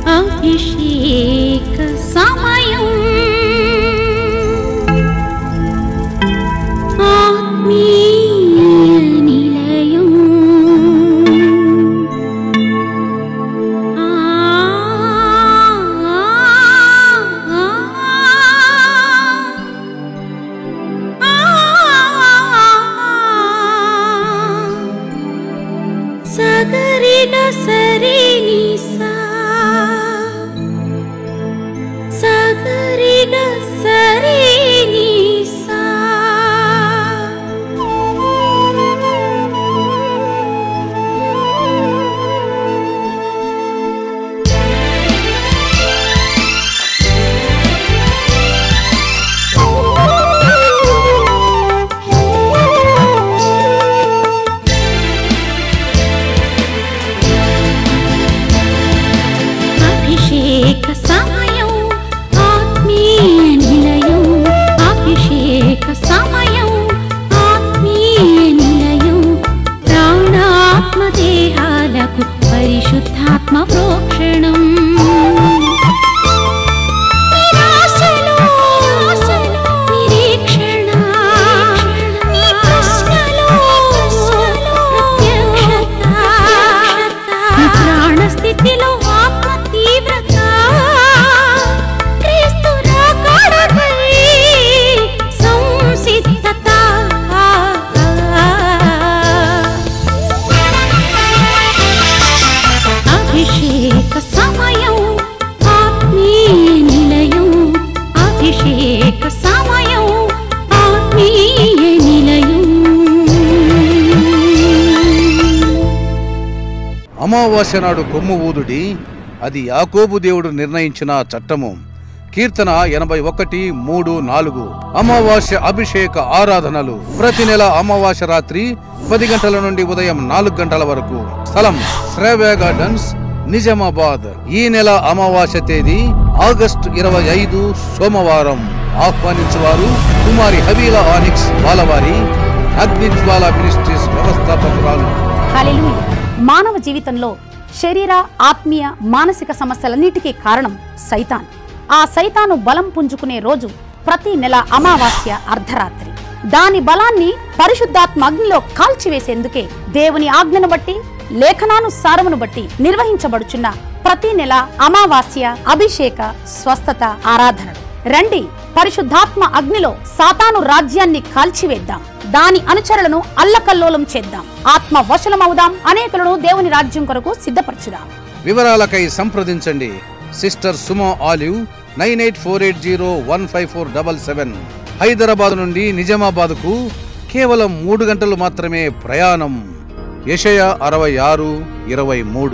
అభిషేక సమయం ఆత్మీయ నిలయం ఆ సగరిగ సరి నిసా సగరిగ సరి నిసా అభిషేక సమయం ఆత్మీయ నిలయం అభిషేక సమయం ఆత్మీయ నిలయం ప్రాణాత్మ దేహాలకు పరిశుద్ధాత్మ ప్రోక్షణం నిరాశలో నిరీక్షణ నీ ప్రశ్నలో ప్రత్యక్షత నీ ప్రాణ స్థితిలో ఆత్మ తీవ్రత క్రీస్తు రాకడకై సంసిద్ధత అభిషేక సమయం ఆత్మీయ నిలయం అభిషేక సమయం ఆత్మీయ నిలయం అమావాస్య నాడు కొమ్ము ఊదుడి అది యాకోబు దేవుడు నిర్ణయించిన చట్టము కీర్తన ఎనభై ఒకటి మూడు నాలుగు అమావాస్య అభిషేక ఆరాధనలు ప్రతి నెల అమావాస్య రాత్రి పది గంటల నుండి ఉదయం నాలుగు గంటల వరకు స్థలం శ్రేవ్య గార్డెన్స్ నిజామాబాద్ ఈ నెల అమావాస్య తేదీ ఆగస్టు ఇరవై ఐదు సోమవారం ఆహ్వానించువారు కుమారి హబీలా ఆనిక్స్ బాలవారి అగ్నిజ్వాల మినిస్ట్రీస్ వ్యవస్థాపకురాలు హల్లెలూయా మానవ జీవితంలో శరీర ఆత్మీయ మానసిక సమస్యలన్నిటికీ కారణం సైతాన్ ఆ సైతాను బలం పుంజుకునే రోజు ప్రతి నెల అమావాస్య అర్ధరాత్రి దాని బలాన్ని పరిశుద్ధాత్మ అగ్నిలో కాల్చివేసేందుకే దేవుని ఆజ్ఞను బట్టి లేఖనానుసారమును బట్టి నిర్వహించబడుచున్న ప్రతి నెల అమావాస్య అభిషేక స్వస్థత ఆరాధనలు రండి పరిశుద్ధాత్మ అగ్నిలో సాతాను రాజ్యాన్ని కాల్చివేద్దాం దాని అనుచరులను అల్లకల్లోలం చేద్దాం ఆత్మ వశలమవుదాం అనేకులను దేవుని రాజ్యం కొరకు సిద్ధపరచుదాం వివరాలకై సంప్రదించండి సిస్టర్ సుమో Olive nine eight four eight zero one five four double seven Hyderabad నుండి నిజామాబాద్కు కేవలం మూడు గంటలు మాత్రమే ప్రయాణం యషయ అరవై ఆరు ఇరవై మూడు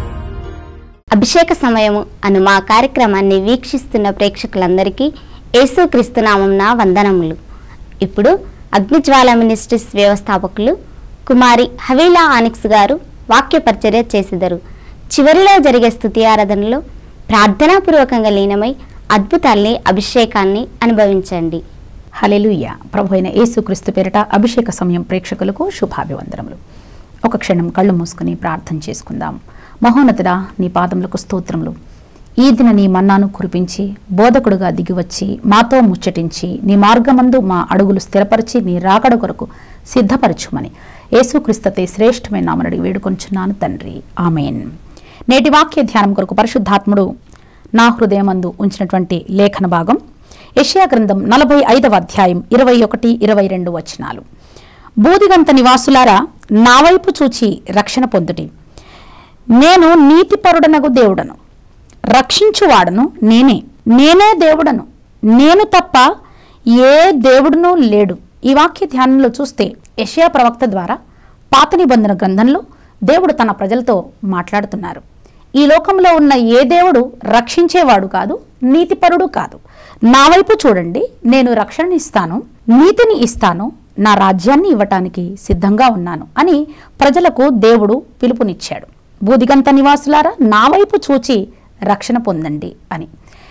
అభిషేక సమయము అను మా కార్యక్రమాన్ని వీక్షిస్తున్న ప్రేక్షకులందరికీ యేసుక్రీస్తు నామంన వందనములు ఇప్పుడు అగ్నిజ్వాల మినిస్ట్రీస్ వ్యవస్థాపకులు కుమారి హవీలా ఆనిక్స్ గారు వాక్య పరిచర్య చేసిదరు చివరిలో జరిగే స్థుతి ఆరాధనలో ప్రార్థనాపూర్వకంగా లీనమై అద్భుతాల్ని అభిషేకాన్ని అనుభవించండి హలెలుయ్య ప్రభు అయిన యేసుక్రీస్తు పేరిట అభిషేక సమయం ప్రేక్షకులకు శుభాభివందనములు ఒక క్షణం కళ్ళు మూసుకుని ప్రార్థన చేసుకుందాం మహోన్నతుడా నీ పాదములకు స్తోత్రములు ఈ దిన నీ మన్నాను కురిపించి బోధకుడుగా దిగివచ్చి మాతో ముచ్చటించి నీ మార్గమందు మా అడుగులు స్థిరపరిచి నీ రాకడ కొరకు సిద్ధపరచుమని యేసుక్రీస్తతే శ్రేష్టమైన నామనడి వేడుకొంచున్నాను తండ్రి ఆమెన్ నేటి వాక్య ధ్యానం కొరకు పరిశుద్ధాత్ముడు నా హృదయమందు ఉంచినటువంటి లేఖన భాగం యెషయా గ్రంథం నలభై ఐదవ అధ్యాయం ఇరవై ఒకటి ఇరవై రెండు వచనాలు బూదిగంత నివాసులారా నా వైపు చూచి రక్షణ పొందుటి నేను నీతిపరుడనగు దేవుడను రక్షించువాడను నేనే నేనే దేవుడను నేను తప్ప ఏ దేవుడునూ లేడు ఈ వాక్య ధ్యానంలో చూస్తే యెషయా ప్రవక్త ద్వారా పాత నిబంధన గ్రంథంలో దేవుడు తన ప్రజలతో మాట్లాడుతున్నారు ఈ లోకంలో ఉన్న ఏ దేవుడు రక్షించేవాడు కాదు నీతిపరుడు కాదు నా వైపు చూడండి నేను రక్షణ ఇస్తాను నీతిని ఇస్తాను నా రాజ్యాన్ని ఇవ్వటానికి సిద్ధంగా ఉన్నాను అని ప్రజలకు దేవుడు పిలుపునిచ్చాడు బూదిగంత నివాసులారా నా వైపు చూచి రక్షణ పొందండి అని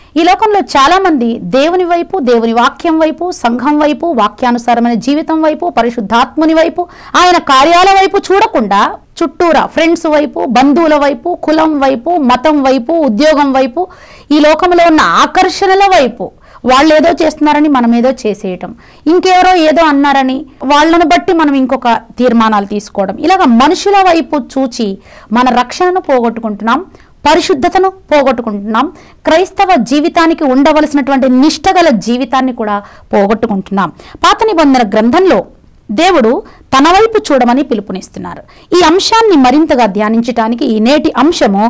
ఈ లోకంలో చాలా మంది దేవుని వైపు దేవుని వాక్యం వైపు సంఘం వైపు వాక్యానుసారమైన జీవితం వైపు పరిశుద్ధాత్ముని వైపు ఆయన కార్యాల వైపు చూడకుండా చుట్టూరా ఫ్రెండ్స్ వైపు బంధువుల వైపు కులం వైపు మతం వైపు ఉద్యోగం వైపు ఈ లోకంలో ఉన్న ఆకర్షణల వైపు వాళ్ళు ఏదో చేస్తున్నారని మనం ఏదో చేసేయటం ఇంకెవరో ఏదో అన్నారని వాళ్ళను బట్టి మనం ఇంకొక తీర్మానాలు తీసుకోవడం ఇలాగ మనుషుల వైపు చూచి మన రక్షణను పోగొట్టుకుంటున్నాం పరిశుద్ధతను పోగొట్టుకుంటున్నాం క్రైస్తవ జీవితానికి ఉండవలసినటువంటి నిష్టగల జీవితాన్ని కూడా పోగొట్టుకుంటున్నాం పాత నిబంధన గ్రంథంలో దేవుడు తన వైపు చూడమని పిలుపునిస్తున్నారు ఈ అంశాన్ని మరింతగా ధ్యానించటానికి ఈ నేటి అంశము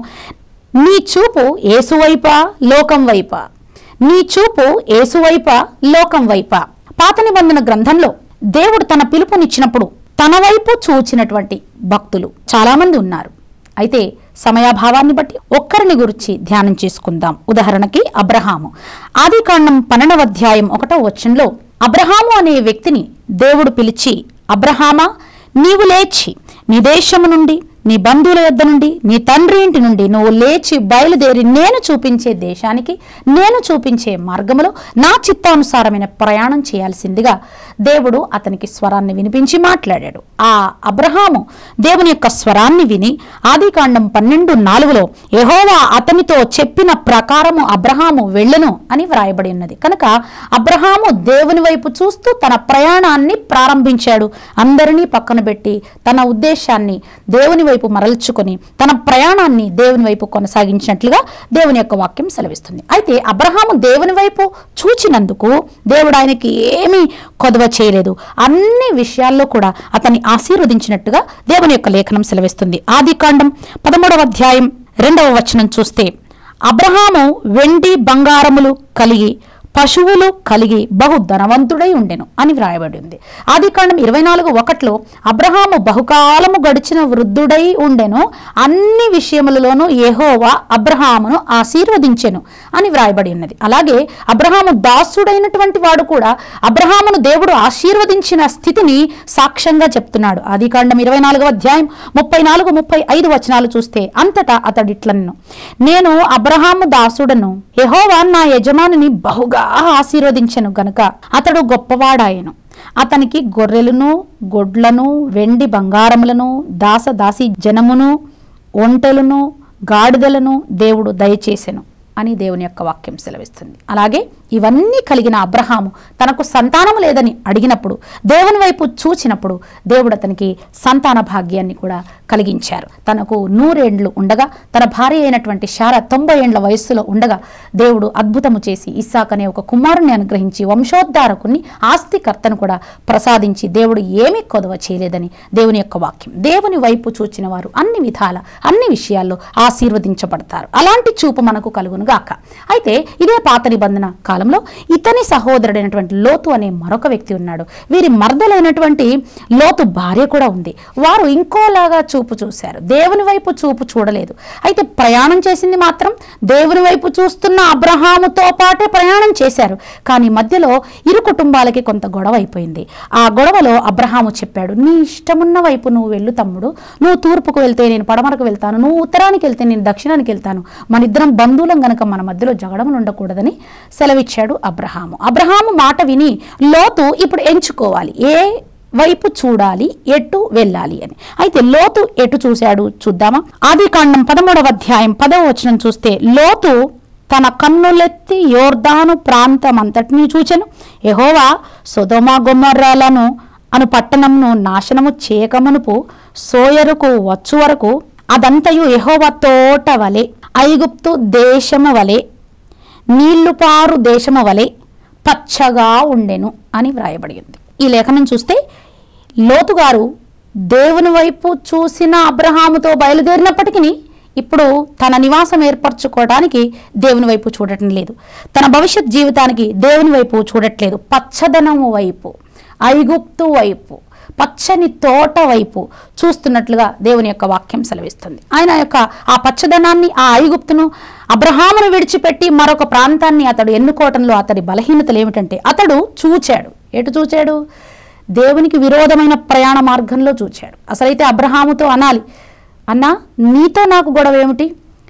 నీ చూపు ఏసువైపా లోకం వైపా నీ చూపు ఏసువైపా లోకం వైపా పాత నిబంధన గ్రంథంలో దేవుడు తన పిలుపునిచ్చినప్పుడు తన వైపు చూచినటువంటి భక్తులు చాలామంది ఉన్నారు అయితే సమయాభావాన్ని బట్టి ఒక్కరిని గురించి ధ్యానం చేసుకుందాం ఉదాహరణకి అబ్రహాము ఆది కాండం పన్నెండవ అధ్యాయం ఒకటో వచనంలో అబ్రహాము అనే వ్యక్తిని దేవుడు పిలిచి అబ్రహామా నీవు లేచి నీ దేశము నుండి నీ బంధువుల యొద్ద నుండి నీ తండ్రి ఇంటి నుండి నువ్వు లేచి బయలుదేరి నేను చూపించే దేశానికి నేను చూపించే మార్గములో నా చిత్తానుసారమైన ప్రయాణం చేయాల్సిందిగా దేవుడు అతనికి స్వరాన్ని వినిపించి మాట్లాడాడు ఆ అబ్రహాము దేవుని యొక్క స్వరాన్ని విని ఆదికాండం పన్నెండు నాలుగులో యెహోవా అతనితో చెప్పిన ప్రకారము అబ్రహాము వెళ్ళును అని వ్రాయబడి ఉన్నది కనుక అబ్రహాము దేవుని వైపు చూస్తూ తన ప్రయాణాన్ని ప్రారంభించాడు అందరినీ పక్కన పెట్టి తన ఉద్దేశాన్ని దేవుని వైపు మరల్చుకొని తన ప్రయాణాన్ని దేవుని వైపు కొనసాగించినట్లుగా దేవుని యొక్క వాక్యం సెలవిస్తుంది అయితే అబ్రహాము దేవుని వైపు చూచినందుకు దేవుడు ఆయనకి ఏమీ కొదవ చేయలేదు అన్ని విషయాల్లో కూడా అతన్ని ఆశీర్వదించినట్టుగా దేవుని యొక్క లేఖనం సెలవిస్తుంది ఆది కాండం పదమూడవ అధ్యాయం రెండవ వచనం చూస్తే అబ్రహాము వెండి బంగారములు కలిగి పశువులు కలిగి బహు ధనవంతుడై ఉండెను అని వ్రాయబడి ఉంది ఆది కాండం ఇరవై నాలుగు ఒకటిలో అబ్రహాము బహుకాలము గడిచిన వృద్ధుడై ఉండెను అన్ని విషయములలోనూ యెహోవా అబ్రహామును ఆశీర్వదించెను అని వ్రాయబడి ఉన్నది అలాగే అబ్రహాము దాసుడైనటువంటి వాడు కూడా అబ్రహామును దేవుడు ఆశీర్వదించిన స్థితిని సాక్ష్యంగా చెప్తున్నాడు ఆది కాండం ఇరవై నాలుగవ అధ్యాయం ముప్పై నాలుగు ముప్పై ఐదు వచనాలు చూస్తే అంతటా అతడిట్లను నేను అబ్రహాము దాసుడను యెహోవా నా యజమానిని బహుగా ఆశీర్వదించెను గనుక అతడు గొప్పవాడాయను అతనికి గొర్రెలను గొడ్లను వెండి బంగారములను దాస దాసి జనమును ఒంటెలను గాడిదలను దేవుడు దయచేసెను అని దేవుని యొక్క వాక్యం సెలవిస్తుంది అలాగే ఇవన్నీ కలిగిన అబ్రహాము తనకు సంతానం లేదని అడిగినప్పుడు దేవుని వైపు చూచినప్పుడు దేవుడు అతనికి సంతాన భాగ్యాన్ని కూడా కలిగించారు తనకు నూరేండ్లు ఉండగా తన భార్య అయినటువంటి శార తొంభై ఏండ్ల వయస్సులో ఉండగా దేవుడు అద్భుతము చేసి ఇస్సాక్ అనే ఒక కుమారుని అనుగ్రహించి వంశోద్ధారకుని ఆస్తికర్తను కూడా ప్రసాదించి దేవుడు ఏమీ కొదవ చేయలేదని దేవుని యొక్క వాక్యం దేవుని వైపు చూచిన వారు అన్ని విధాల అన్ని విషయాల్లో ఆశీర్వదించబడతారు అలాంటి చూపు మనకు కలుగును గాక అయితే ఇదే పాత నిబంధన కాలంలో ఇతని సహోదరుడైనటువంటి లోతు అనే మరొక వ్యక్తి ఉన్నాడు వీరి మర్దలైనటువంటి లోతు భార్య కూడా ఉంది వారు ఇంకోలాగా చూపు చూశారు దేవుని వైపు చూపు చూడలేదు అయితే ప్రయాణం చేసింది మాత్రం దేవుని వైపు చూస్తున్న అబ్రహాముతో పాటే ప్రయాణం చేశారు కానీ మధ్యలో ఇరు కుటుంబాలకి కొంత గొడవ అయిపోయింది ఆ గొడవలో అబ్రహాము చెప్పాడు నీ ఇష్టమున్న వైపు నువ్వు వెళ్ళు తమ్ముడు నువ్వు తూర్పుకు వెళ్తే నేను పడమరకు వెళ్తాను నువ్వు ఉత్తరానికి వెళ్తే నేను దక్షిణానికి వెళ్తాను మన ఇద్దరం బంధువులం గనక మన మధ్యలో జగడములు ఉండకూడదని సెలవిచ్చాడు అబ్రహాము అబ్రహాము మాట విని లోతు ఇప్పుడు ఎంచుకోవాలి ఏ వైపు చూడాలి ఎటు వెళ్ళాలి అని అయితే లోతు ఎటు చూశాడు చూద్దామా ఆది కాండం పదమూడవ అధ్యాయం పదవ వచనం చూస్తే లోతు తన కన్నులెత్తి యోర్దాను ప్రాంతం అంతటినీ చూచెను యెహోవా సొదొమ గొమ్మర్రాలను అను పట్టణంను నాశనము చేయకమునుపు సోయరుకు వచ్చు వరకు అదంతయు యెహోవా తోట వలె ఐగుప్తు దేశము వలె నీళ్లు పారు దేశము వలె పచ్చగా ఉండెను అని వ్రాయబడి ఉంది ఈ లేఖనం చూస్తే లోతు గారు దేవుని వైపు చూసిన అబ్రహాముతో బయలుదేరినప్పటికీ ఇప్పుడు తన నివాసం ఏర్పరచుకోవడానికి దేవుని వైపు చూడటం లేదు తన భవిష్యత్ జీవితానికి దేవుని వైపు చూడట్లేదు పచ్చదనము వైపు ఐగుప్తు వైపు పచ్చని తోట వైపు చూస్తున్నట్లుగా దేవుని యొక్క వాక్యం సెలవిస్తుంది ఆయన యొక్క ఆ పచ్చదనాన్ని ఆ ఐగుప్తును అబ్రహామును విడిచిపెట్టి మరొక ప్రాంతాన్ని అతడు ఎన్నుకోవటంలో అతడి బలహీనతలు ఏమిటంటే అతడు చూచాడు ఎటు చూచాడు దేవునికి విరోధమైన ప్రయాణ మార్గంలో చూచాడు అసలైతే అబ్రహాముతో అనాలి అన్నా నీతో నాకు గొడవ ఏమిటి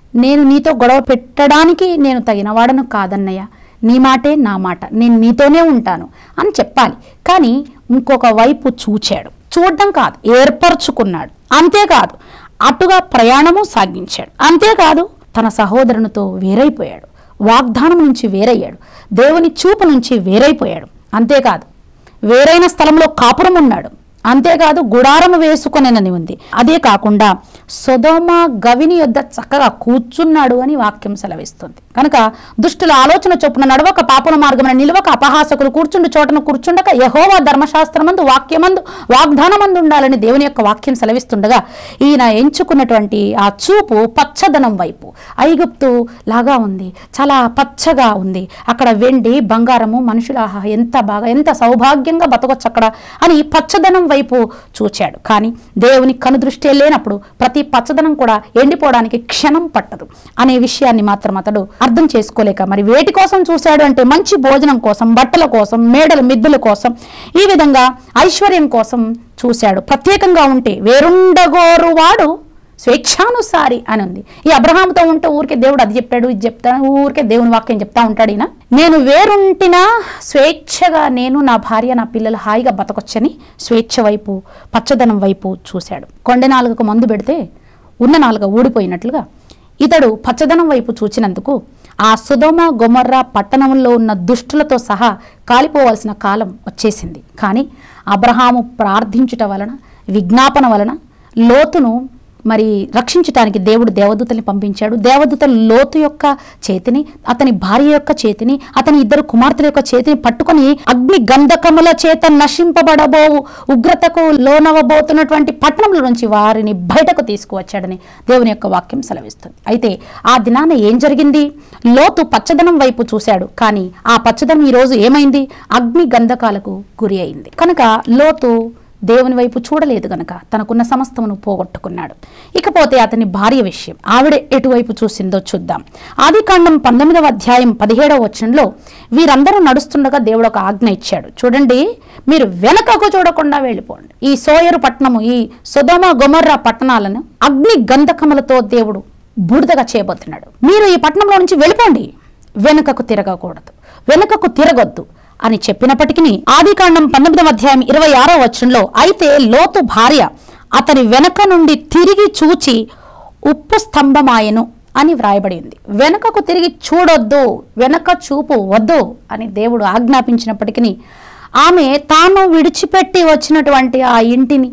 నేను నీతో గొడవ పెట్టడానికి నేను తగినవాడను కాదన్నయ్య నీ మాటే నా మాట నేను నీతోనే ఉంటాను అని చెప్పాలి కానీ ఇంకొక వైపు చూచాడు చూడడం కాదు ఏర్పరచుకున్నాడు అంతేకాదు అటుగా ప్రయాణము సాగించాడు అంతేకాదు తన సహోదరునితో వేరైపోయాడు వాగ్దానం నుంచి వేరయ్యాడు దేవుని చూపు నుంచి వేరైపోయాడు అంతేకాదు వేరైన స్థలంలో కాపురం ఉన్నాడు అంతేకాదు గుడారం వేసుకొనని ఉంది అదే కాకుండా సొదోమ గవిని యొద్ద చక్కగా కూర్చున్నాడు అని వాక్యం సెలవిస్తుంది కనుక దుష్టుల ఆలోచన చొప్పున నడవక పాపుల మార్గమున నిలవక అపహాసకులు కూర్చుండు చోటను కూర్చుండక యహోవా ధర్మశాస్త్రమందు వాక్యమందు వాగ్దానమందు ఉండాలని దేవుని యొక్క వాక్యం సెలవిస్తుండగా ఈయన ఎంచుకున్నటువంటి ఆ చూపు పచ్చదనం వైపు ఐగుప్తు లాగా ఉంది చాలా పచ్చగా ఉంది అక్కడ వెండి బంగారము మనుషుల ఆహా ఎంత బాగా ఎంత సౌభాగ్యంగా బతకొచ్చు అక్కడ అని పచ్చదనం వైపు చూచాడు కానీ దేవుని కనుదృష్టి లేనప్పుడు ప్రతి పచ్చదనం కూడా ఎండిపోవడానికి క్షణం పట్టదు అనే విషయాన్ని మాత్రం అతడు అర్థం చేసుకోలేక మరి వేటి కోసం చూశాడు అంటే మంచి భోజనం కోసం బట్టల కోసం మేడల మిద్దెల కోసం ఈ విధంగా ఐశ్వర్యం కోసం చూశాడు ప్రత్యేకంగా ఉంటే వేరుండగోరు వాడు స్వేచ్ఛానుసారి అని ఉంది ఈ అబ్రహాంతో ఉంటే ఊరికే దేవుడు అది చెప్పాడు ఇది చెప్తాను ఊరికే దేవుని వాక్యం చెప్తా ఉంటాడు ఈయన నేను వేరుంటినా స్వేచ్ఛగా నేను నా భార్య నా పిల్లలు హాయిగా బతకొచ్చని స్వేచ్ఛ వైపు పచ్చదనం వైపు చూశాడు కొండ నాలుగకు మందు పెడితే ఉన్న నాలుగ ఊడిపోయినట్లుగా ఇతడు పచ్చదనం వైపు చూచినందుకు ఆ సుధోమ గొమర్రా పట్టణంలో ఉన్న దుష్టులతో సహా కాలిపోవాల్సిన కాలం వచ్చేసింది కానీ అబ్రహాము ప్రార్థించుట వలన విజ్ఞాపన వలన లోతును మరి రక్షించటానికి దేవుడు దేవదూతల్ని పంపించాడు దేవదూతలు లోతు యొక్క చేతిని అతని భార్య యొక్క చేతిని అతని ఇద్దరు కుమార్తెల యొక్క చేతిని పట్టుకొని అగ్ని గంధకముల చేత నశింపబడబోవు ఉగ్రతకు లోనవబోతున్నటువంటి పట్టణంలో నుంచి వారిని బయటకు తీసుకువచ్చాడని దేవుని యొక్క వాక్యం సెలవిస్తుంది అయితే ఆ దినాన ఏం జరిగింది లోతు పచ్చదనం వైపు చూశాడు కానీ ఆ పచ్చదనం ఈ రోజు ఏమైంది అగ్ని గంధకాలకు గురి అయింది కనుక లోతు దేవుని వైపు చూడలేదు గనక తనకున్న సమస్తమును పోగొట్టుకున్నాడు ఇకపోతే అతని భార్య విషయం ఆవిడ ఎటువైపు చూసిందో చూద్దాం ఆది కాండం పంతొమ్మిదవ అధ్యాయం పదిహేడవ వచనంలో వీరందరూ నడుస్తుండగా దేవుడు ఒక ఆజ్ఞ ఇచ్చాడు చూడండి మీరు వెనకకు చూడకుండా వెళ్ళిపోండి ఈ సోయరు పట్టణము ఈ సుధమ గొమర్రా పట్టణాలను అగ్ని గంధకములతో దేవుడు బూడిదగా చేయబోతున్నాడు మీరు ఈ పట్టణంలో నుంచి వెళ్ళిపోండి వెనుకకు తిరగకూడదు వెనుకకు తిరగొద్దు అని చెప్పినప్పటికీ ఆదికాండం పంతొమ్మిదవ అధ్యాయం ఇరవై ఆరో వచనంలో అయితే లోతు భార్య అతని వెనక నుండి తిరిగి చూచి ఉప్పు స్తంభమాయను అని వ్రాయబడి ఉంది వెనకకు తిరిగి చూడొద్దు వెనక చూపు వద్దు అని దేవుడు ఆజ్ఞాపించినప్పటికీ ఆమె తాను విడిచిపెట్టి వచ్చినటువంటి ఆ ఇంటిని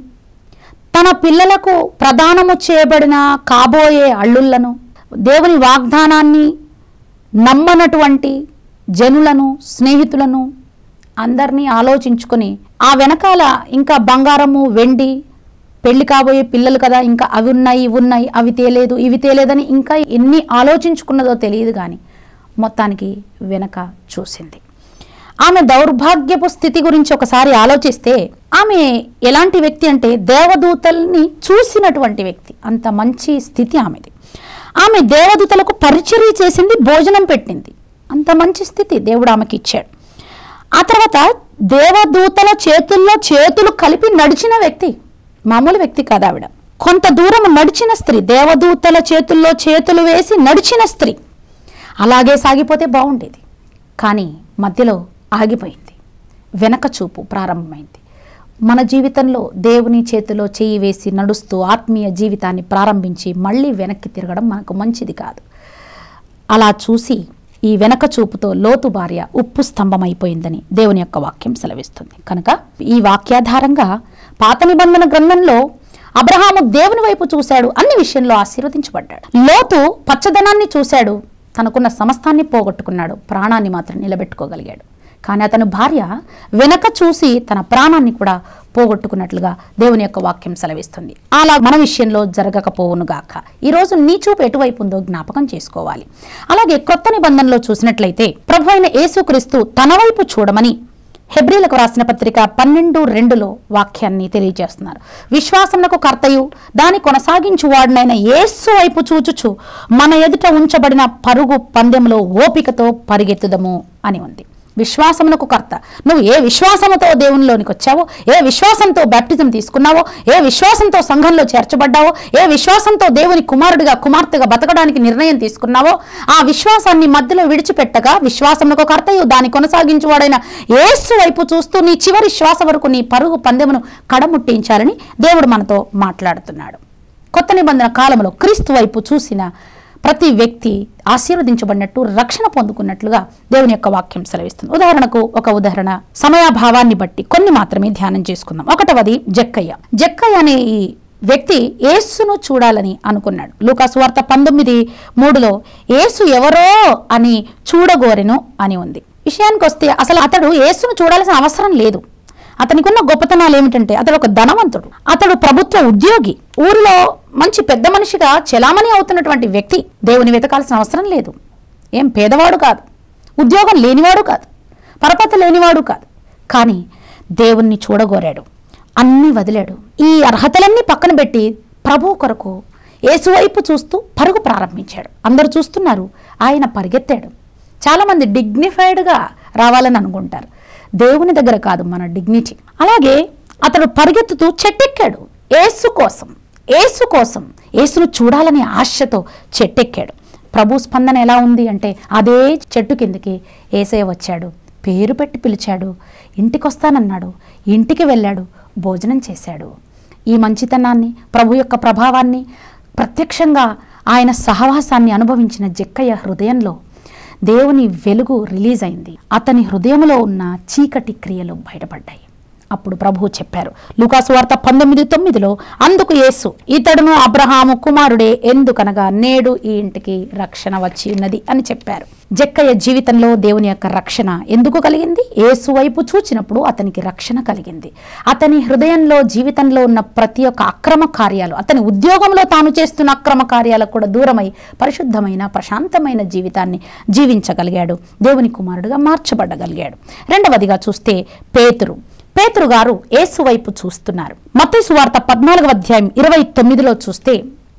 తన పిల్లలకు ప్రదానము చేయబడిన కాబోయే అల్లుళ్లను దేవుని వాగ్దానాన్ని నమ్మనటువంటి జనులను స్నేహితులను అందరినీ ఆలోచించుకొని ఆ వెనకాల ఇంకా బంగారము వెండి పెళ్లి కాబోయే పిల్లలు కదా ఇంకా అవి ఉన్నాయి ఇవి ఉన్నాయి అవి తేలేదు ఇవి తేలేదని ఇంకా ఎన్ని ఆలోచించుకున్నదో తెలియదు కానీ మొత్తానికి వెనక చూసింది ఆమె దౌర్భాగ్యపు స్థితి గురించి ఒకసారి ఆలోచిస్తే ఆమె ఎలాంటి వ్యక్తి అంటే దేవదూతల్ని చూసినటువంటి వ్యక్తి అంత మంచి స్థితి ఆమెది ఆమె దేవదూతలకు పరిచర్య చేసింది భోజనం పెట్టింది అంత మంచి స్థితి దేవుడు ఆమెకి ఇచ్చాడు ఆ తర్వాత దేవదూతల చేతుల్లో చేతులు కలిపి నడిచిన వ్యక్తి మామూలు వ్యక్తి కాదు ఆవిడ కొంత దూరం నడిచిన స్త్రీ దేవదూతల చేతుల్లో చేతులు వేసి నడిచిన స్త్రీ అలాగే సాగిపోతే బాగుండేది కానీ మధ్యలో ఆగిపోయింది వెనక చూపు ప్రారంభమైంది మన జీవితంలో దేవుని చేతిలో చేయి వేసి నడుస్తూ ఆత్మీయ జీవితాన్ని ప్రారంభించి మళ్ళీ వెనక్కి తిరగడం మనకు మంచిది కాదు అలా చూసి ఈ వెనక చూపుతో లోతు భార్య ఉప్పు స్తంభమైపోయిందని దేవుని యొక్క వాక్యం సెలవిస్తుంది కనుక ఈ వాక్యాధారంగా పాత నిబంధన గ్రంథంలో అబ్రహాము దేవుని వైపు చూశాడు అన్ని విషయంలో ఆశీర్వదించబడ్డాడు లోతు పచ్చదనాన్ని చూశాడు తనకున్న సమస్తాన్ని పోగొట్టుకున్నాడు ప్రాణాన్ని మాత్రం నిలబెట్టుకోగలిగాడు కానీ అతని భార్య వెనక చూసి తన ప్రాణాన్ని కూడా పోగొట్టుకున్నట్లుగా దేవుని యొక్క వాక్యం సెలవిస్తుంది అలా మన విషయంలో జరగకపోవునుగాక ఈరోజు నీ చూపు ఎటువైపు ఉందో జ్ఞాపకం చేసుకోవాలి అలాగే కొత్త నిబంధనలో చూసినట్లయితే ప్రభు అయిన యేసుక్రీస్తు తన వైపు చూడమని హెబ్రిలకు రాసిన పత్రిక పన్నెండు రెండులో వాక్యాన్ని తెలియజేస్తున్నారు విశ్వాసమునకు కర్తయు దాని కొనసాగించువాడినైన యేసు వైపు చూచుచు మన ఎదుట ఉంచబడిన పరుగు పందెంలో ఓపికతో పరిగెత్తుదము అని ఉంది విశ్వాసమునకు కర్త నువ్వు ఏ విశ్వాసముతో దేవునిలోనికి వచ్చావో ఏ విశ్వాసంతో బ్యాప్టిజం తీసుకున్నావో ఏ విశ్వాసంతో సంఘంలో చేర్చబడ్డావో ఏ విశ్వాసంతో దేవుని కుమారుడిగా కుమార్తెగా బతకడానికి నిర్ణయం తీసుకున్నావో ఆ విశ్వాసాన్ని మధ్యలో విడిచిపెట్టగా విశ్వాసమునకు కర్తయు దాన్ని కొనసాగించువాడైన యేసు వైపు చూస్తూ నీ చివరి శ్వాస వరకు నీ పరుగు పందెమును కడముట్టించాలని దేవుడు మనతో మాట్లాడుతున్నాడు కొత్త నిబంధన కాలంలో క్రీస్తు వైపు చూసిన ప్రతి వ్యక్తి ఆశీర్వదించబడినట్టు రక్షణ పొందుకున్నట్లుగా దేవుని యొక్క వాక్యం సెలవిస్తుంది ఉదాహరణకు ఒక ఉదాహరణ సమయాభావాన్ని బట్టి కొన్ని మాత్రమే ధ్యానం చేసుకుందాం ఒకటవది జక్కయ్య జక్కయ్య అనే ఈ వ్యక్తి యేసును చూడాలని అనుకున్నాడు లూకాసు వార్త పంతొమ్మిది మూడులో యేసు ఎవరో అని చూడగోరెను అని ఉంది విషయానికి వస్తే అసలు అతడు యేసును చూడాల్సిన అవసరం లేదు అతనికి ఉన్న గొప్పతనాలు ఏమిటంటే అతడు ఒక ధనవంతుడు అతడు ప్రభుత్వ ఉద్యోగి ఊరిలో మంచి పెద్ద మనిషిగా చెలామణి అవుతున్నటువంటి వ్యక్తి దేవుని వెతకాల్సిన అవసరం లేదు ఏం పేదవాడు కాదు ఉద్యోగం లేనివాడు కాదు పరపతి లేనివాడు కాదు కానీ దేవుణ్ణి చూడగోరాడు అన్నీ వదిలాడు ఈ అర్హతలన్నీ పక్కన పెట్టి ప్రభు కొరకు యేసువైపు చూస్తూ పరుగు ప్రారంభించాడు అందరూ చూస్తున్నారు ఆయన పరిగెత్తాడు చాలామంది డిగ్నిఫైడ్గా రావాలని అనుకుంటారు దేవుని దగ్గర కాదు మన డిగ్నిటీ అలాగే అతడు పరిగెత్తుతూ చెట్టెక్కాడు ఏసు కోసం ఏసు కోసం ఏసును చూడాలనే ఆశతో చెట్టెక్కాడు ప్రభు స్పందన ఎలా ఉంది అంటే అదే చెట్టు కిందకి ఏసయ్య వచ్చాడు పేరు పెట్టి పిలిచాడు ఇంటికి వస్తానన్నాడు ఇంటికి వెళ్ళాడు భోజనం చేశాడు ఈ మంచితనాన్ని ప్రభు యొక్క ప్రభావాన్ని ప్రత్యక్షంగా ఆయన సహవాసాన్ని అనుభవించిన జక్కయ్య హృదయంలో దేవుని వెలుగు రిలీజ్ అయింది అతని హృదయంలో ఉన్న చీకటి క్రియలు బయటపడ్డాయి అప్పుడు ప్రభువు చెప్పారు లూకాసు వార్త పంతొమ్మిది తొమ్మిదిలో అందుకు యేసు ఇతడును అబ్రహాము కుమారుడే ఎందుకనగా నేడు ఈ ఇంటికి రక్షణ వచ్చి ఉన్నది అని చెప్పారు జక్కయ్య జీవితంలో దేవుని యొక్క రక్షణ ఎందుకు కలిగింది యేసు వైపు చూచినప్పుడు అతనికి రక్షణ కలిగింది అతని హృదయంలో జీవితంలో ఉన్న ప్రతి ఒక్క అక్రమ కార్యాలు అతని ఉద్యోగంలో తాను చేస్తున్న అక్రమ కార్యాలకు కూడా దూరమై పరిశుద్ధమైన ప్రశాంతమైన జీవితాన్ని జీవించగలిగాడు దేవుని కుమారుడుగా మార్చబడగలిగాడు రెండవదిగా చూస్తే పేతురు పేతురు గారు యేసు వైపు చూస్తున్నారు మత్తయి సువార్త పద్నాలుగవ అధ్యాయం ఇరవై తొమ్మిదిలో చూస్తే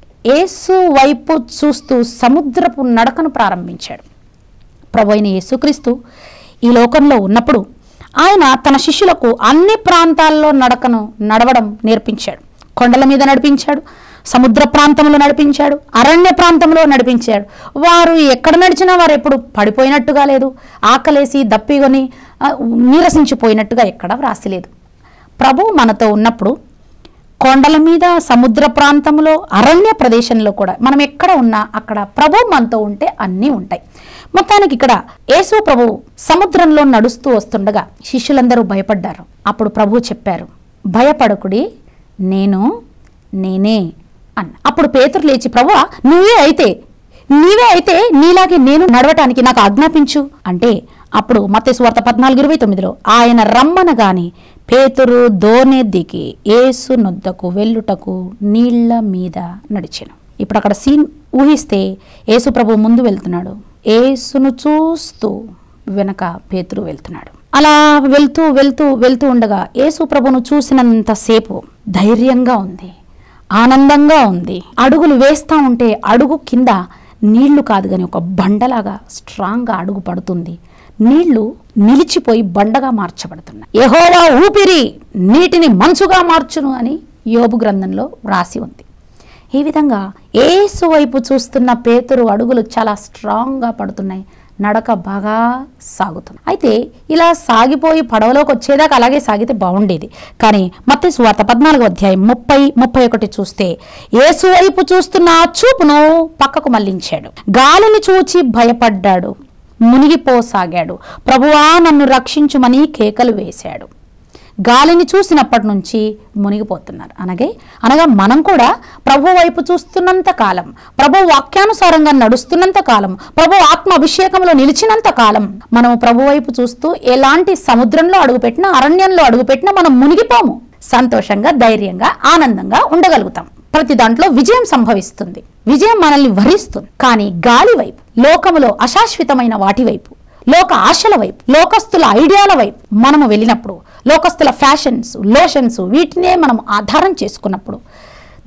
యేసు వైపు చూస్తూ సముద్రపు నడకను ప్రారంభించాడు ప్రభు అయిన యేసుక్రీస్తు ఈ లోకంలో ఉన్నప్పుడు ఆయన తన శిష్యులకు అన్ని ప్రాంతాల్లో నడకను నడవడం నేర్పించాడు కొండల మీద నడిపించాడు సముద్ర ప్రాంతంలో నడిపించాడు అరణ్య ప్రాంతంలో నడిపించాడు వారు ఎక్కడ నడిచినా వారు ఎప్పుడు పడిపోయినట్టుగా లేదు ఆకలేసి దప్పికొని ఆ, నీరసించిపోయినట్టుగా ఎక్కడ వ్రాసిలేదు ప్రభు మనతో ఉన్నప్పుడు కొండల మీద సముద్ర ప్రాంతంలో అరణ్య ప్రదేశంలో కూడా మనం ఎక్కడ ఉన్నా అక్కడ ప్రభు మనతో ఉంటే అన్నీ ఉంటాయి మొత్తానికి ఇక్కడ యేసు ప్రభు సముద్రంలో నడుస్తూ వస్తుండగా శిష్యులందరూ భయపడ్డారు అప్పుడు ప్రభు చెప్పారు భయపడకుడి నేను నేనే అన్న అప్పుడు పేతురు లేచి ప్రభువా నువ్వే అయితే నీవే అయితే నీలాగే నేను నడవటానికి నాకు ఆజ్ఞాపించు అంటే అప్పుడు మత్తయి వార్త పద్నాలుగు ఇరవై తొమ్మిదిలో ఆయన రమ్మనగాని పేతురు దోనె దిగి ఏసు నొద్దకు వెళ్ళుటకు నీళ్ల మీద నడిచెను ఇప్పుడు అక్కడ సీన్ ఊహిస్తే యేసు ప్రభు ముందు వెళ్తున్నాడు ఏసును చూస్తూ వెనక పేతురు వెళ్తున్నాడు అలా వెళ్తూ వెళ్తూ వెళ్తూ ఉండగా యేసు ప్రభును చూసినంతసేపు ధైర్యంగా ఉంది ఆనందంగా ఉంది అడుగులు వేస్తా ఉంటే అడుగు కింద నీళ్లు కాదు కానీ ఒక బండలాగా స్ట్రాంగ్గా అడుగు పడుతుంది నీళ్లు నిలిచిపోయి బండగా మార్చబడుతున్నాయి యెహోవా ఊపిరి నీటిని మంచుగా మార్చును అని యోబు గ్రంథంలో వ్రాసి ఉంది ఈ విధంగా ఏసు వైపు చూస్తున్న పేతురు అడుగులు చాలా స్ట్రాంగ్గా పడుతున్నాయి నడక బాగా సాగుతుంది అయితే ఇలా సాగిపోయి పడవలోకి వచ్చేదాకా అలాగే సాగితే బాగుండేది కానీ మత్తయి సువార్త పద్నాలుగో అధ్యాయం ముప్పై ముప్పై ఒకటి చూస్తే ఏసు వైపు చూస్తున్న ఆ చూపును పక్కకు మళ్లించాడు గాలిని చూచి భయపడ్డాడు మునిగిపోసాగాడు ప్రభువా నన్ను రక్షించుమని కేకలు వేశాడు గాలిని చూసినప్పటి నుంచి మునిగిపోతున్నారు అనగే అనగా మనం కూడా ప్రభు వైపు చూస్తున్నంత కాలం ప్రభు వాక్యానుసారంగా నడుస్తున్నంత కాలం ప్రభు ఆత్మ అభిషేకంలో నిలిచినంత కాలం మనం ప్రభు వైపు చూస్తూ ఎలాంటి సముద్రంలో అడుగుపెట్టినా అరణ్యంలో అడుగుపెట్టినా మనం మునిగిపోము సంతోషంగా ధైర్యంగా ఆనందంగా ఉండగలుగుతాం ప్రతి దాంట్లో విజయం సంభవిస్తుంది విజయం మనల్ని వరిస్తుంది కానీ గాలి వైపు లోకములో అశాశ్వతమైన వాటి వైపు లోక ఆశల వైపు లోకస్తుల ఐడియాల వైపు మనము వెళ్ళినప్పుడు లోకస్తుల ఫ్యాషన్స్ లోషన్స్ వీటినే మనం ఆధారం చేసుకున్నప్పుడు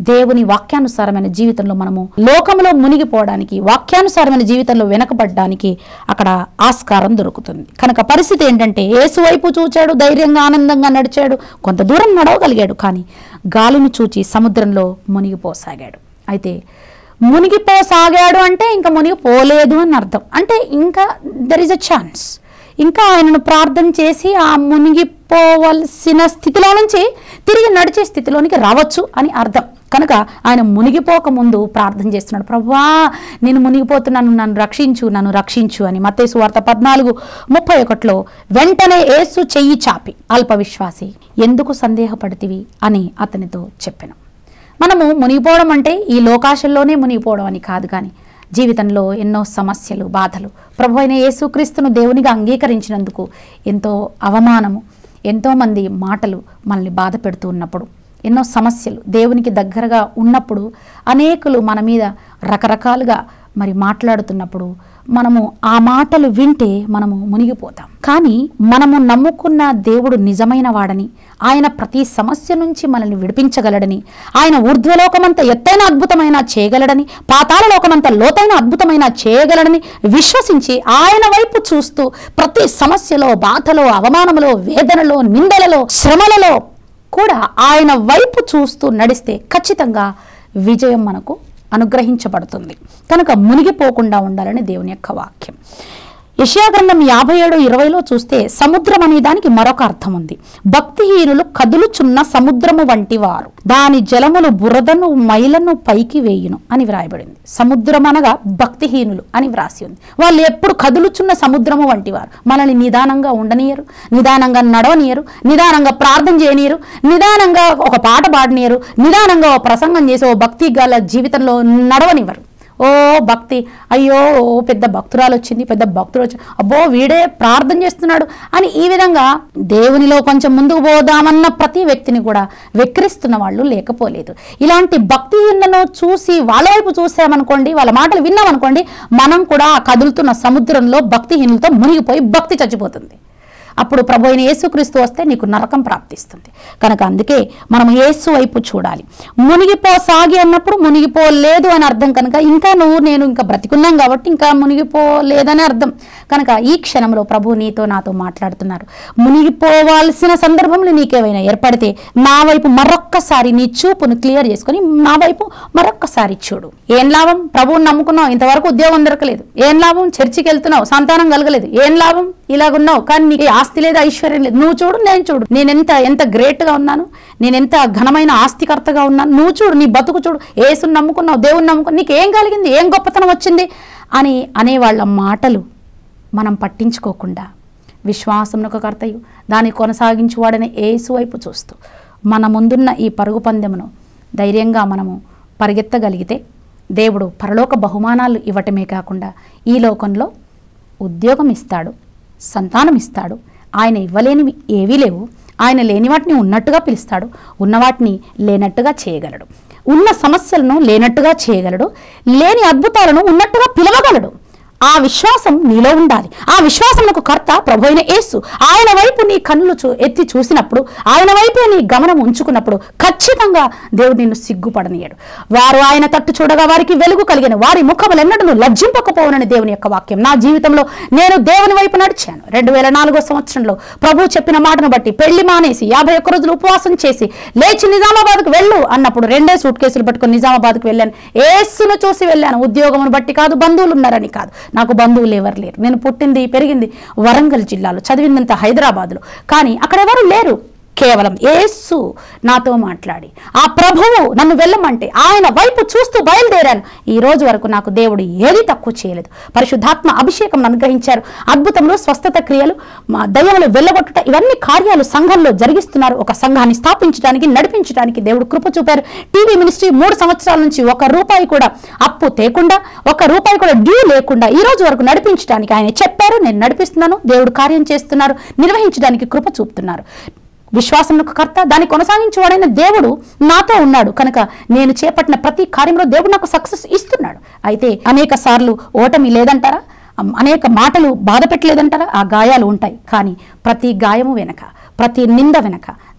దేవుని వాక్యానుసారమైన జీవితంలో మనము లోకంలో మునిగిపోవడానికి వాక్యానుసారమైన జీవితంలో వెనకబడడానికి అక్కడ ఆస్కారం దొరుకుతుంది కనుక పరిస్థితి ఏంటంటే ఏసు వైపు చూచాడు ధైర్యంగా ఆనందంగా నడిచాడు కొంత దూరం నడవగలిగాడు కానీ గాలిని చూచి సముద్రంలో మునిగిపోసాగాడు అయితే మునిగిపోసాగాడు అంటే ఇంకా మునిగిపోలేదు అని అర్థం అంటే ఇంకా దెర్ ఇస్ అ ఛాన్స్ ఇంకా ఆయనను ప్రార్థన చేసి ఆ మునిగిపోవలసిన స్థితిలో నుంచి తిరిగి నడిచే స్థితిలోనికి రావచ్చు అని అర్థం కనుక ఆయన మునిగిపోక ముందు ప్రార్థన చేస్తున్నాడు ప్రభువా నేను మునిగిపోతున్నాను నన్ను రక్షించు నన్ను రక్షించు అని మత్తేసు వార్త పద్నాలుగు ముప్పై ఒకటిలో వెంటనే ఏసు చెయ్యి చాపి అల్ప విశ్వాసి ఎందుకు సందేహపడితివి అని అతనితో చెప్పాను మనము మునిగిపోవడం అంటే ఈ లోకాశల్లోనే మునిగిపోవడం అని కాదు కానీ జీవితంలో ఎన్నో సమస్యలు బాధలు ప్రభు అయిన యేసుక్రీస్తును దేవునిగా అంగీకరించినందుకు ఎంతో అవమానము ఎంతోమంది మాటలు మనల్ని బాధ పెడుతూ ఉన్నప్పుడు ఎన్నో సమస్యలు దేవునికి దగ్గరగా ఉన్నప్పుడు అనేకులు మన మీద రకరకాలుగా మరి మాట్లాడుతున్నప్పుడు మనము ఆ మాటలు వింటే మనము మునిగిపోతాం కానీ మనము నమ్ముకున్న దేవుడు నిజమైన వాడని ఆయన ప్రతి సమస్య నుంచి మనల్ని విడిపించగలడని ఆయన ఊర్ధ్వలోకమంత ఎత్తైన అద్భుతమైన చేయగలడని పాతాళ లోకమంత లోతైన అద్భుతమైన చేయగలడని విశ్వసించి ఆయన వైపు చూస్తూ ప్రతి సమస్యలో బాధలో అవమానములో వేదనలో నిందలలో శ్రమలలో కూడా ఆయన వైపు చూస్తూ నడిస్తే ఖచ్చితంగా విజయం మనకు అనుగ్రహించబడుతుంది కనుక మునిగిపోకుండా ఉండాలని దేవుని యొక్క వాక్యం యెషయా గ్రంథం యాభై ఏడు ఇరవైలో చూస్తే సముద్రం అనే దానికి మరొక అర్థం ఉంది భక్తిహీనులు కదులుచున్న సముద్రము వంటి వారు దాని జలములు బురదను మైలను పైకి వేయును అని వ్రాయబడింది సముద్రం అనగా భక్తిహీనులు అని వ్రాసి ఉంది వాళ్ళు ఎప్పుడు కదులుచున్న సముద్రము వంటి వారు మనల్ని నిదానంగా ఉండనీయరు నిదానంగా నడవనీయరు నిదానంగా ప్రార్థన చేయనీయరు నిదానంగా ఒక పాట పాడనీయరు నిదానంగా ఓ ప్రసంగం చేసి ఓ భక్తి గల జీవితంలో నడవనివ్వరు ఓ భక్తి అయ్యో ఓ పెద్ద భక్తురాలు వచ్చింది పెద్ద భక్తుడు వచ్చి అబ్బో వీడే ప్రార్థన చేస్తున్నాడు అని ఈ విధంగా దేవునిలో కొంచెం ముందుకు పోదామన్న ప్రతి వ్యక్తిని కూడా వెక్కిరిస్తున్న వాళ్ళు లేకపోలేదు ఇలాంటి భక్తిహీనను చూసి వాళ్ళ వైపు చూసామనుకోండి వాళ్ళ మాటలు విన్నామనుకోండి మనం కూడా ఆ కదులుతున్న సముద్రంలో భక్తిహీనులతో మునిగిపోయి భక్తి చచ్చిపోతుంది అప్పుడు ప్రభు అయిన యేసుక్రీస్తు వస్తే నీకు నరకం ప్రాప్తిస్తుంది కనుక అందుకే మనం యేసు వైపు చూడాలి మునిగిపోసాగి అన్నప్పుడు మునిగిపోలేదు అని అర్థం కనుక ఇంకా నువ్వు నేను ఇంకా బ్రతికున్నాం కాబట్టి ఇంకా మునిగిపోలేదని అర్థం కనుక ఈ క్షణంలో ప్రభు నీతో నాతో మాట్లాడుతున్నారు మునిగిపోవాల్సిన సందర్భంలో నీకేమైనా ఏర్పడితే నా వైపు మరొక్కసారి నీ చూపును క్లియర్ చేసుకొని నా వైపు మరొక్కసారి చూడు ఏం లాభం ప్రభువుని నమ్ముకున్నావు ఇంతవరకు ఉద్యోగం దొరకలేదు ఏం లాభం చర్చికి వెళ్తున్నావు సంతానం కలగలేదు ఏం లాభం ఇలాగున్నావు కానీ నీకు ఆస్తి లేదు ఐశ్వర్యం లేదు నువ్వు చూడు నేను చూడు నేను ఎంత ఎంత గ్రేట్గా ఉన్నాను నేను ఎంత ఘనమైన ఆస్తికర్తగా ఉన్నాను నువ్వు చూడు నీ బతుకు చూడు ఏసుని నమ్ముకున్నావు దేవుని నమ్ముకున్నావు నీకు ఏం కలిగింది ఏం గొప్పతనం వచ్చింది అని అనేవాళ్ళ మాటలు మనం పట్టించుకోకుండా విశ్వాసమునకు కర్తయు దాన్ని కొనసాగించువాడని ఏసు వైపు చూస్తూ మన ముందున్న ఈ పరుగు పందెమును ధైర్యంగా మనము పరిగెత్తగలిగితే దేవుడు పరలోక బహుమానాలు ఇవ్వటమే కాకుండా ఈ లోకంలో ఉద్యోగం ఇస్తాడు సంతానం ఇస్తాడు ఆయన ఇవ్వలేనివి ఏవీ లేవు ఆయన లేని వాటిని ఉన్నట్టుగా పిలుస్తాడు ఉన్న వాటిని లేనట్టుగా చేయగలడు ఉన్న సమస్యలను లేనట్టుగా చేయగలడు లేని అద్భుతాలను ఉన్నట్టుగా పిలవగలడు ఆ విశ్వాసం నీలో ఉండాలి ఆ విశ్వాసమునకు కర్త ప్రభు అయిన యేసు ఆయన వైపు నీ కన్నులు చూ ఎత్తి చూసినప్పుడు ఆయన వైపే నీ గమనం ఉంచుకున్నప్పుడు ఖచ్చితంగా దేవుడు నిన్ను సిగ్గుపడనీయడు వారు ఆయన తట్టు చూడగా వారికి వెలుగు కలిగిన వారి ముఖములెన్నడను లజ్జింపకపోవనని దేవుని యొక్క వాక్యం నా జీవితంలో నేను దేవుని వైపు నడిచాను రెండు వేల నాలుగో సంవత్సరంలో ప్రభు చెప్పిన మాటను బట్టి పెళ్లి మానేసి యాభై ఒక్క రోజులు ఉపవాసం చేసి లేచి నిజామాబాద్కు వెళ్ళు అన్నప్పుడు రెండే సూట్ కేసులు పట్టుకొని నిజామాబాద్కు వెళ్ళాను ఏసును చూసి వెళ్ళాను ఉద్యోగమును బట్టి కాదు బంధువులు ఉన్నారని కాదు నాకు బంధువులు ఎవరు లేరు నేను పుట్టింది పెరిగింది వరంగల్ జిల్లాలో చదివిందంత హైదరాబాద్లో కానీ అక్కడ ఎవరు లేరు కేవలం యేసు నాతో మాట్లాడి ఆ ప్రభువు నన్ను వెళ్ళమంటే ఆయన వైపు చూస్తూ బయలుదేరాను ఈ రోజు వరకు నాకు దేవుడు ఏది తక్కువ చేయలేదు పరిశుద్ధాత్మ అభిషేకం అనుగ్రహించారు అద్భుతములు స్వస్థత క్రియలు మా దయ్యములు వెళ్ళగొట్టుట ఇవన్నీ కార్యాలు సంఘంలో జరిగిస్తున్నారు ఒక సంఘాన్ని స్థాపించడానికి నడిపించడానికి దేవుడు కృప చూపారు టీవీ మినిస్ట్రీ మూడు సంవత్సరాల నుంచి ఒక రూపాయి కూడా అప్పు తేకుండా ఒక రూపాయి కూడా డ్యూ లేకుండా ఈ రోజు వరకు నడిపించడానికి ఆయన చెప్పారు నేను నడిపిస్తున్నాను దేవుడు కార్యం చేస్తున్నారు నిర్వహించడానికి కృప చూపుతున్నారు విశ్వాసమునకు కర్త దాన్ని కొనసాగించేవాడైన దేవుడు నాతో ఉన్నాడు కనుక నేను చేపట్టిన ప్రతి కార్యంలో దేవుడు నాకు సక్సెస్ ఇస్తున్నాడు అయితే అనేక సార్లు ఓటమి లేదంటారా అమ్, అనేక మాటలు బాధ పెట్టలేదంటారా ఆ గాయాలు ఉంటాయి కానీ ప్రతి గాయము వెనక ప్రతి నింద వెనక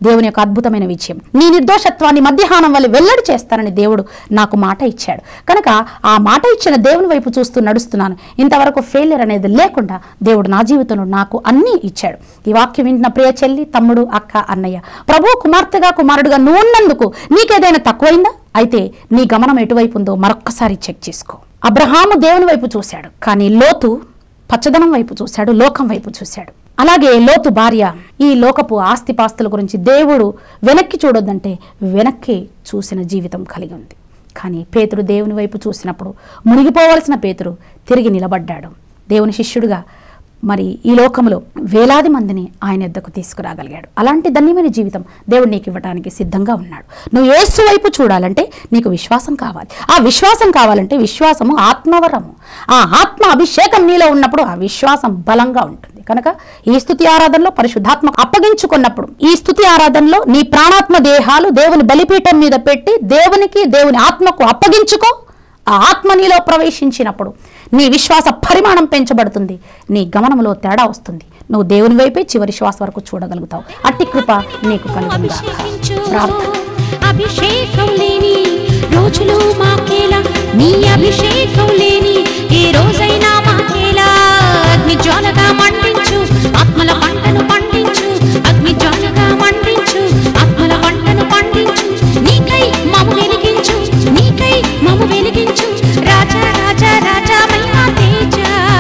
దేవుని యొక్క అద్భుతమైన విజయం నీ నిర్దోషత్వాన్ని మధ్యాహ్నం వల్ల వెల్లడి చేస్తానని దేవుడు నాకు మాట ఇచ్చాడు కనుక ఆ మాట ఇచ్చిన దేవుని వైపు చూస్తూ నడుస్తున్నాను ఇంతవరకు ఫెయిలియర్ అనేది లేకుండా దేవుడు నా జీవితంలో నాకు అన్నీ ఇచ్చాడు ఈ వాక్యం వింటున్న ప్రియ చెల్లి తమ్ముడు అక్క అన్నయ్య ప్రభు కుమార్తెగా కుమారుడుగా నువ్వు ఉన్నందుకు నీకేదైనా తక్కువైందా అయితే నీ గమనం ఎటువైపు ఉందో మరొక్కసారి చెక్ చేసుకో అబ్రహాము దేవుని వైపు చూశాడు కానీ లోతు పచ్చదనం వైపు చూశాడు లోకం వైపు చూశాడు అలాగే లోతు భార్య ఈ లోకపు ఆస్తిపాస్తుల గురించి దేవుడు వెనక్కి చూడొద్దంటే వెనక్కి చూసిన జీవితం కలిగి ఉంది కానీ పేతురు దేవుని వైపు చూసినప్పుడు మునిగిపోవలసిన పేతురు తిరిగి నిలబడ్డాడు దేవుని శిష్యుడుగా మరి ఈ లోకంలో వేలాది మందిని ఆయన ఎద్దకు తీసుకురాగలిగాడు అలాంటి ధన్యమైన జీవితం దేవుడు నీకు ఇవ్వడానికి సిద్ధంగా ఉన్నాడు నువ్వు యేసు వైపు చూడాలంటే నీకు విశ్వాసం కావాలి ఆ విశ్వాసం కావాలంటే విశ్వాసము ఆత్మవరము ఆ ఆత్మ అభిషేకం నీలో ఉన్నప్పుడు ఆ విశ్వాసం బలంగా ఉంటుంది కనుక ఈ స్థుతి ఆరాధనలో పరిశుద్ధాత్మ అప్పగించుకున్నప్పుడు ఈ స్థుతి ఆరాధనలో నీ ప్రాణాత్మ దేహాలు దేవుని బలిపీఠం మీద పెట్టి దేవునికి దేవుని ఆత్మకు అప్పగించుకో ఆ ఆత్మ నీలో ప్రవేశించినప్పుడు నీ విశ్వాస పరిమాణం పెంచబడుతుంది నీ గమనంలో తేడా వస్తుంది నువ్వు దేవుని వైపే చివరి శ్వాస వరకు చూడగలుగుతావు అట్టి కృప నీకు కలుగుతుందా అభిషేకించు ప్రార్థన అభిషేకం లేని రోజులు మాకేలా నీ అభిషేకం లేని ఏ రోజైనా మాకేలా అగ్ని జ్వాలగా మండించు ఆత్మల పంటను పండించు అగ్ని జ్వాలగా మండించు ఆత్మల పంటను పండించు నీకై మము వెలిగించు నీకై మము వెలిగించు రాజా రాజా రాజా మహిమా తేజ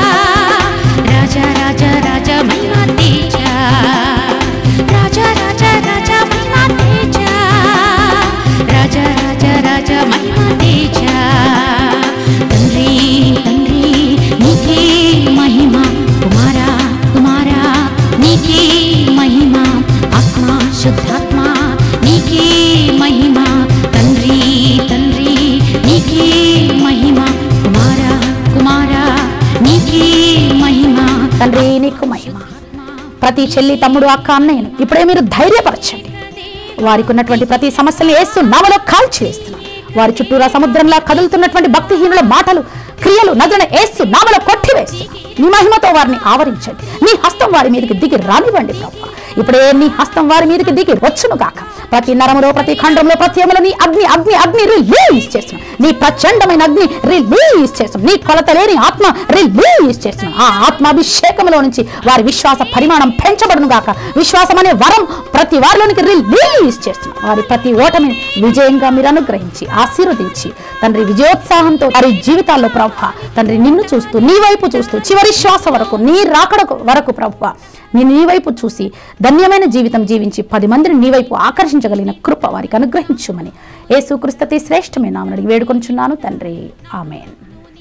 రాజా రాజా రాజా మహిమా తేజ రాజా రాజా రాజా మహిమా తేజ రాజా రాజా రాజా మహిమా తేజ తండ్రి తండ్రి నీకే మహిమ కుమారా కుమారా నీకే మహిమ ఆత్మ శుద్ధాత్మ నీకే మహిమ తండ్రి తండ్రి నీకే మహిమ కుమారా కుమారా నీకే మహిమ తండ్రి నీకు మహిమ ప్రతి చెల్లి తమ్ముడు అక్క అన్నయ్యను ఇప్పుడే మీరు ధైర్యపరచండి వారికి ఉన్నటువంటి ప్రతి సమస్యలు వేస్తూ నామలో కాల్చివేస్తున్నాను వారి చుట్టూరా సముద్రంలా కదులుతున్నటువంటి భక్తిహీనుల మాటలు క్రియలు నదులను వేస్తూ నామలో కొట్టివేస్తున్నాను నీ మహిమతో వారిని ఆవరించండి నీ హస్తం వారి మీదకి దిగి రానివ్వండి ప్రభు ఇప్పుడే నీ హస్తం వారి మీదకి దిగి వచ్చును గాక ప్రతి నరములో ప్రతి ఖండంలో ప్రతి ఎములో నీ అగ్ని అగ్ని అగ్ని రిలీజ్ చేస్తున్నాం నీ ప్రచండమైన అగ్ని రిలీజ్ చేస్తున్నాం నీ కొలత లేని ఆత్మ రిలీజ్ చేస్తున్నాం ఆ ఆత్మాభిషేకంలో నుంచి వారి విశ్వాస పరిమాణం పెంచబడును గాక విశ్వాసం అనే వరం ప్రతి వారిలోనికి రిలీజ్ చేస్తున్నాం వారి ప్రతి ఓటమిని విజయంగా మీరు అనుగ్రహించి ఆశీర్వదించి తండ్రి విజయోత్సాహంతో వారి జీవితాల్లో ప్రభు తండ్రి నిన్ను చూస్తూ నీ వైపు చూస్తూ చివరి శ్వాస వరకు నీ రాకడ వరకు ప్రభు నేను నీ వైపు చూసి ధన్యమైన జీవితం జీవించి పది మందిని నీ వైపు ఆకర్షించగలిగిన కృప వారికి అనుగ్రహించుమని యేసుక్రీస్తతి శ్రేష్టమైన నామని వేడుకొంచున్నాను తండ్రి ఆమెన్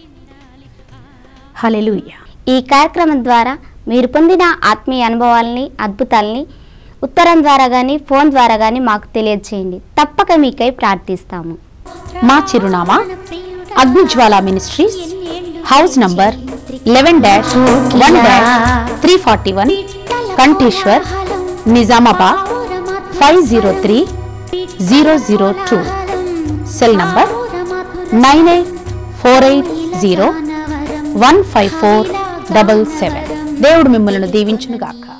హల్లెలూయా ఈ కార్యక్రమం ద్వారా మీరు పొందిన ఆత్మీయ అనుభవాలని అద్భుతాలని ఉత్తరం ద్వారా కానీ ఫోన్ ద్వారా కానీ మాకు తెలియజేయండి తప్పక మీకై ప్రార్థిస్తాము మా చిరునామా Agnijwala ministries house number eleven dash one dash three forty one Kanteshwar Nizamabad five zero three zero zero two cell number nine eight four eight zero one five four double seven దేవుడు మిమ్మల్ని దీవించునుగాక